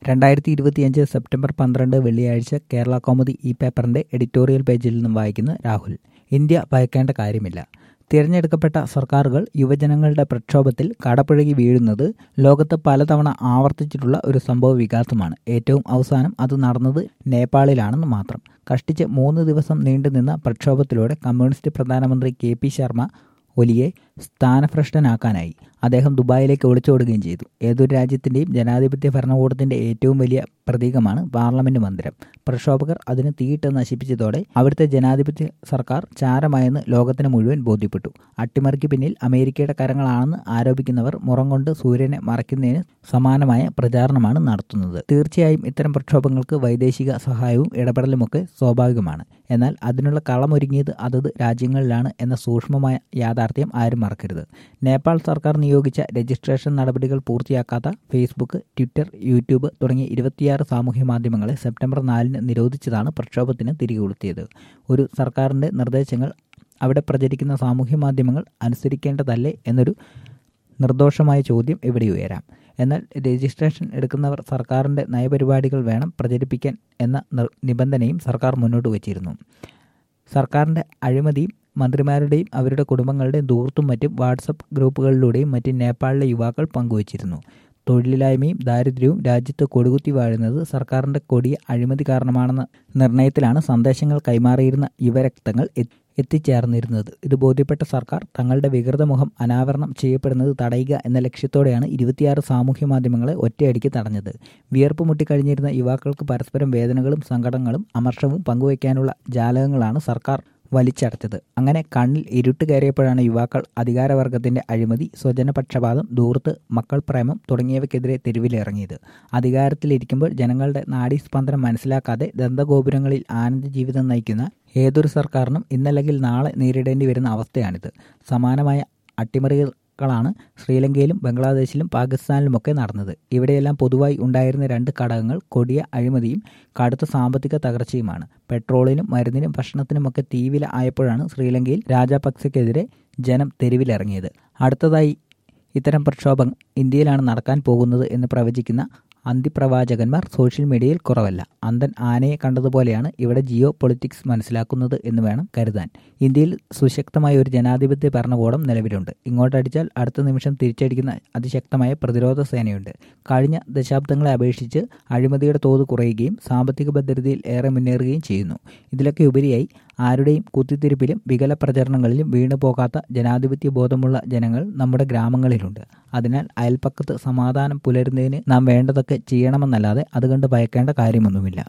രണ്ടായിരത്തി ഇരുപത്തിയഞ്ച് സെപ്റ്റംബർ പന്ത്രണ്ട് വെള്ളിയാഴ്ച കേരള കൗമുദി ഈ പേപ്പറിന്റെ എഡിറ്റോറിയൽ പേജിൽ നിന്നും വായിക്കുന്ന രാഹുൽ ഇന്ത്യ ഭയക്കേണ്ട കാര്യമില്ല തിരഞ്ഞെടുക്കപ്പെട്ട സർക്കാരുകൾ യുവജനങ്ങളുടെ പ്രക്ഷോഭത്തിൽ കടപുഴകി വീഴുന്നത് ലോകത്ത് പലതവണ ആവർത്തിച്ചിട്ടുള്ള ഒരു സംഭവ വികാസമാണ് ഏറ്റവും അവസാനം അത് നടന്നത് നേപ്പാളിലാണെന്ന് മാത്രം കഷ്ടിച്ച് മൂന്ന് ദിവസം നീണ്ടുനിന്ന പ്രക്ഷോഭത്തിലൂടെ കമ്മ്യൂണിസ്റ്റ് പ്രധാനമന്ത്രി കെ പി ശർമ്മ ഒലിയെ സ്ഥാനഭ്രഷ്ടനാക്കാനായി അദ്ദേഹം ദുബായിലേക്ക് ഒളിച്ചോടുകയും ചെയ്തു ഏതൊരു രാജ്യത്തിൻ്റെയും ജനാധിപത്യ ഭരണകൂടത്തിൻ്റെ ഏറ്റവും വലിയ പ്രതീകമാണ് പാർലമെന്റ് മന്ദിരം പ്രക്ഷോഭകർ അതിന് തീയിട്ട് നശിപ്പിച്ചതോടെ അവിടുത്തെ ജനാധിപത്യ സർക്കാർ ചാരമായെന്ന് ലോകത്തിന് മുഴുവൻ ബോധ്യപ്പെട്ടു അട്ടിമറിക്ക് പിന്നിൽ അമേരിക്കയുടെ കരങ്ങളാണെന്ന് ആരോപിക്കുന്നവർ മുറം കൊണ്ട് സൂര്യനെ മറയ്ക്കുന്നതിന് സമാനമായ പ്രചാരണമാണ് നടത്തുന്നത് തീർച്ചയായും ഇത്തരം പ്രക്ഷോഭങ്ങൾക്ക് വൈദേശിക സഹായവും ഇടപെടലുമൊക്കെ സ്വാഭാവികമാണ് എന്നാൽ അതിനുള്ള കളമൊരുങ്ങിയത് അതത് രാജ്യങ്ങളിലാണ് എന്ന സൂക്ഷ്മമായ യാഥാർത്ഥ്യം ആരും മറക്കരുത് നേപ്പാൾ സർക്കാർ നിയോഗിച്ച രജിസ്ട്രേഷൻ നടപടികൾ പൂർത്തിയാക്കാത്ത ഫേസ്ബുക്ക് ട്വിറ്റർ യൂട്യൂബ് തുടങ്ങിയ ഇരുപത്തിയാറ് സാമൂഹ്യ മാധ്യമങ്ങളെ സെപ്റ്റംബർ നാലിന് നിരോധിച്ചതാണ് പ്രക്ഷോഭത്തിന് തിരികൊളുത്തിയത് ഒരു സർക്കാരിൻ്റെ നിർദ്ദേശങ്ങൾ അവിടെ പ്രചരിക്കുന്ന സാമൂഹ്യ മാധ്യമങ്ങൾ അനുസരിക്കേണ്ടതല്ലേ എന്നൊരു നിർദോഷമായ ചോദ്യം ഇവിടെ ഉയരാം എന്നാൽ രജിസ്ട്രേഷൻ എടുക്കുന്നവർ സർക്കാരിൻ്റെ നയപരിപാടികൾ വേണം പ്രചരിപ്പിക്കാൻ എന്ന നിബന്ധനയും സർക്കാർ മുന്നോട്ട് വച്ചിരുന്നു സർക്കാരിൻ്റെ അഴിമതിയും മന്ത്രിമാരുടെയും അവരുടെ കുടുംബങ്ങളുടെയും ദൂർത്തും മറ്റും വാട്സപ്പ് ഗ്രൂപ്പുകളിലൂടെയും മറ്റും നേപ്പാളിലെ യുവാക്കൾ പങ്കുവച്ചിരുന്നു തൊഴിലില്ലായ്മയും ദാരിദ്ര്യവും രാജ്യത്ത് കൊടികുത്തി വാഴുന്നത് സർക്കാരിൻ്റെ കൊടിയ അഴിമതി കാരണമാണെന്ന നിർണയത്തിലാണ് സന്ദേശങ്ങൾ കൈമാറിയിരുന്ന യുവരക്തങ്ങൾ എത്തിച്ചേർന്നിരുന്നത് ഇത് ബോധ്യപ്പെട്ട സർക്കാർ തങ്ങളുടെ വികൃതമുഖം അനാവരണം ചെയ്യപ്പെടുന്നത് തടയുക എന്ന ലക്ഷ്യത്തോടെയാണ് ഇരുപത്തിയാറ് സാമൂഹ്യ മാധ്യമങ്ങളെ ഒറ്റയടിക്ക് തടഞ്ഞത് വിയർപ്പ് മുട്ടിക്കഴിഞ്ഞിരുന്ന യുവാക്കൾക്ക് പരസ്പരം വേദനകളും സങ്കടങ്ങളും അമർഷവും പങ്കുവയ്ക്കാനുള്ള ജാലകങ്ങളാണ് സർക്കാർ വലിച്ചടച്ചത് അങ്ങനെ കണ്ണിൽ ഇരുട്ട് കയറിയപ്പോഴാണ് യുവാക്കൾ അധികാരവർഗത്തിന്റെ അഴിമതി സ്വജനപക്ഷപാതം ദൂർത്ത് മക്കൾ പ്രേമം തുടങ്ങിയവയ്ക്കെതിരെ തെരുവിലിറങ്ങിയത് അധികാരത്തിലിരിക്കുമ്പോൾ ജനങ്ങളുടെ നാഡീസ്പന്ദനം മനസ്സിലാക്കാതെ ദന്തഗോപുരങ്ങളിൽ ആനന്ദ ജീവിതം നയിക്കുന്ന ഏതൊരു സർക്കാരിനും ഇന്നല്ലെങ്കിൽ നാളെ നേരിടേണ്ടി വരുന്ന അവസ്ഥയാണിത് സമാനമായ അട്ടിമറികൾ ാണ് ശ്രീലങ്കയിലും ബംഗ്ലാദേശിലും പാകിസ്ഥാനിലുമൊക്കെ നടന്നത് ഇവിടെയെല്ലാം പൊതുവായി ഉണ്ടായിരുന്ന രണ്ട് ഘടകങ്ങൾ കൊടിയ അഴിമതിയും കടുത്ത സാമ്പത്തിക തകർച്ചയുമാണ് പെട്രോളിനും മരുന്നിനും ഭക്ഷണത്തിനുമൊക്കെ തീവില ആയപ്പോഴാണ് ശ്രീലങ്കയിൽ രാജാപക്സെക്കെതിരെ ജനം തെരുവിലിറങ്ങിയത് അടുത്തതായി ഇത്തരം പ്രക്ഷോഭം ഇന്ത്യയിലാണ് നടക്കാൻ പോകുന്നത് എന്ന് പ്രവചിക്കുന്ന അന്തിപ്രവാചകന്മാർ സോഷ്യൽ മീഡിയയിൽ കുറവല്ല അന്തൻ ആനയെ കണ്ടതുപോലെയാണ് ഇവിടെ ജിയോ പൊളിറ്റിക്സ് മനസ്സിലാക്കുന്നത് എന്ന് വേണം കരുതാൻ ഇന്ത്യയിൽ സുശക്തമായ ഒരു ജനാധിപത്യ ഭരണകൂടം നിലവിലുണ്ട് ഇങ്ങോട്ടടിച്ചാൽ അടുത്ത നിമിഷം തിരിച്ചടിക്കുന്ന അതിശക്തമായ പ്രതിരോധ സേനയുണ്ട് കഴിഞ്ഞ ദശാബ്ദങ്ങളെ അപേക്ഷിച്ച് അഴിമതിയുടെ തോത് കുറയുകയും സാമ്പത്തിക ഭദ്രതയിൽ ഏറെ മുന്നേറുകയും ചെയ്യുന്നു ഇതിലൊക്കെ ഉപരിയായി ആരുടെയും കുത്തിത്തിരിപ്പിലും വികല പ്രചരണങ്ങളിലും വീണു പോകാത്ത ജനാധിപത്യ ബോധമുള്ള ജനങ്ങൾ നമ്മുടെ ഗ്രാമങ്ങളിലുണ്ട് അതിനാൽ അയൽപ്പക്കത്ത് സമാധാനം പുലരുന്നതിന് നാം വേണ്ടതൊക്കെ ചെയ്യണമെന്നല്ലാതെ അതുകൊണ്ട് ഭയക്കേണ്ട കാര്യമൊന്നുമില്ല